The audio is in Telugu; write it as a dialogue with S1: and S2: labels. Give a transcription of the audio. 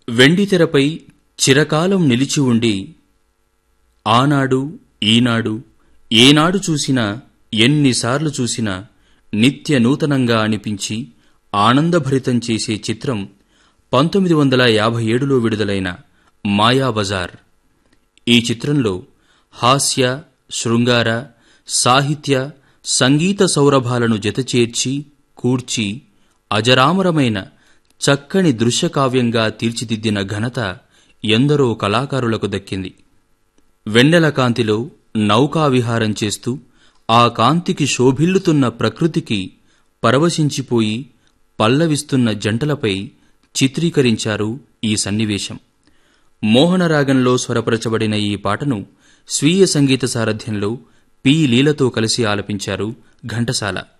S1: వెండితెరపై చిరకాలం నిలిచి ఉండి ఆనాడు ఈనాడు ఏనాడు చూసినా ఎన్నిసార్లు చూసినా నిత్య నూతనంగా అనిపించి ఆనందభరితం చేసే చిత్రం పంతొమ్మిది వందల యాభై ఏడులో విడుదలైన మాయాబజార్ ఈ చిత్రంలో హాస్య శృంగార సాహిత్య సంగీత సౌరభాలను జతచేర్చి కూర్చి అజరామరమైన చక్కని దృశ్యకావ్యంగా తీర్చిదిద్దిన ఘనత ఎందరో కళాకారులకు దక్కింది వెన్నెల కాంతిలో నౌకా విహారం చేస్తూ ఆ కాంతికి శోభిల్లుతున్న ప్రకృతికి పరవశించిపోయి పల్లవిస్తున్న జంటలపై చిత్రీకరించారు ఈ సన్నివేశం మోహనరాగంలో స్వరపరచబడిన ఈ పాటను స్వీయ సంగీత సారథ్యంలో పి లీలతో కలిసి ఆలపించారు ఘంటసాల